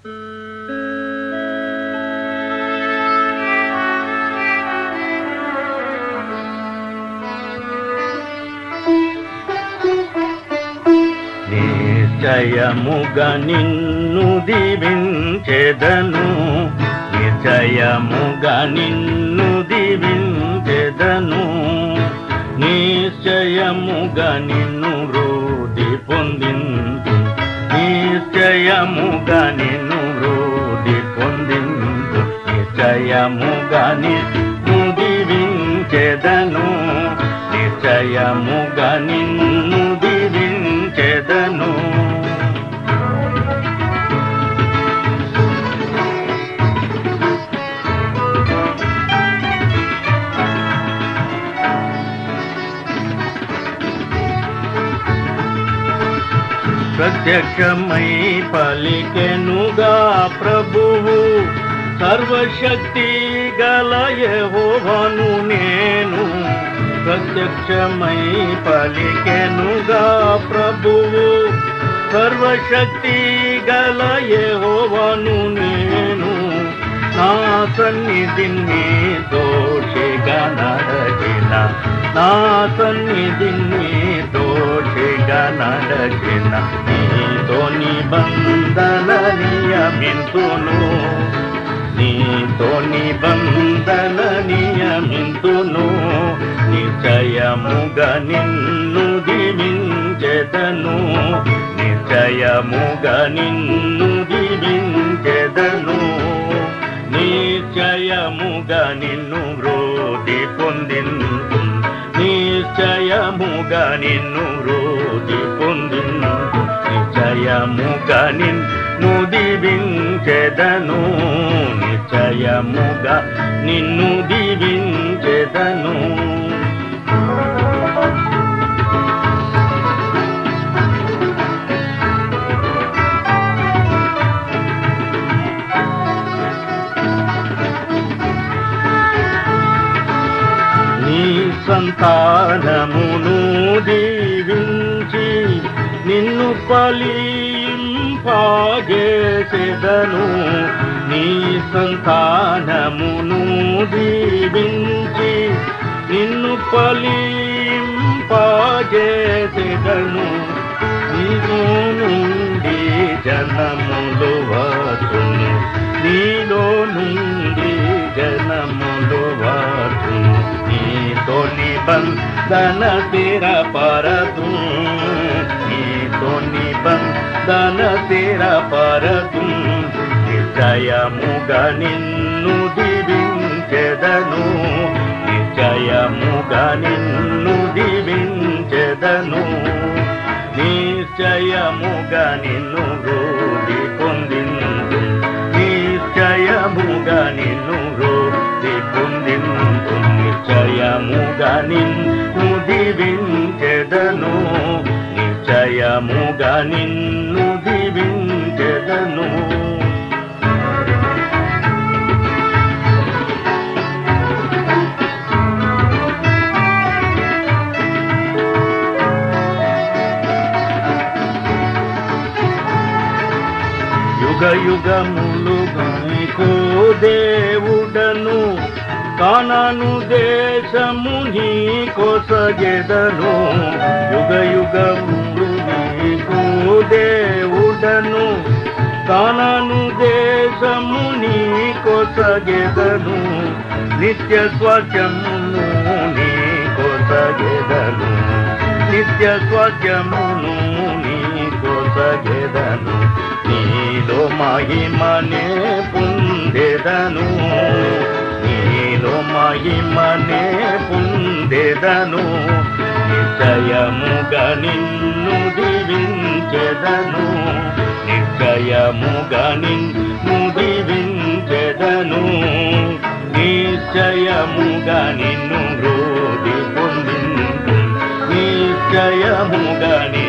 నిశ్చయముగా నిన్ను దీవించెదను నిశ్చయముగా నిన్ను దీవించెదను నిశ్చయముగా నిన్ను రోది పొందిందు నిశ్చయముగా నిన్ను రోది పొందిందు నిశ్చయముగా నిన్ను దీవించెదను నిశ్చయముగా నిన్ను దీవించెదను ప్రత్యక్షమై పలికెనుగా ప్రభువు సర్వశక్తి గల యెహోవాను నేను ప్రత్యక్షమై పలికెనుగా ప్రభువు సర్వశక్తి గల యెహోవాను నేను నా సన్నిధిని దోషిగా నడచిన నా సన్నిధిని దోషిగా నడచిన నీతో నిబంధన నియమింతును నీతో నిబంధన నియమింతును నిశ్చయముగా నిన్ను దీవించెదను నిశ్చయముగా నిన్ను దీవించెదను నిశ్చయముగా నిన్ను రోది పొందిందు నిశ్చయముగా నిన్ను రోది పొందిందు నిశ్చయముగా నిన్ను దీవించెదను నిశ్చయముగా నిన్ను దీవించెదను నీ సంతానమును దీవించి నిన్ను ఫలింపగేసెదను నీ సంతానమును దీవించి నిన్ను ఫలింపగేసెదను నీలో నుండి జనములు వచ్చును నీలో నుండి జనములు వచ్చును నీతో నిబంధన స్థిరపరదు నీతో నిబంధన స్థిరపరదు నిశ్చయముగా నిన్ను దీవించెదను నిశ్చయముగా నిన్ను దీవించెదను నిశ్చయముగా నిన్ను రోది పొందిందు నిశ్చయముగా నిన్ను రోది పొందిందు నిశ్చయముగా నిన్ను దీవించెదను నిశ్చయముగా నిన్ను దీవించెదను యుగ యుగములుగా నీకు దేవుడను కానాను దేశము నీ కొసగెదను యుగ యుగములు నీకు దేవుడను కానాను దేశము నీ కొసగెదను నిత్య స్వాస్థ్యమును నీ కొసగెదను నిత్య స్వాస్థ్యమును నీ కొసగెదను నీలో మహిమనే పొందెదను నీలో మహిమనే పొందెదను నిశ్చయముగా నిన్ను దీవించెదను నిశ్చయముగా నిన్ను దీవించెదను నిశ్చయముగా నిన్ను రోది పొందిందు నిశ్చయముగా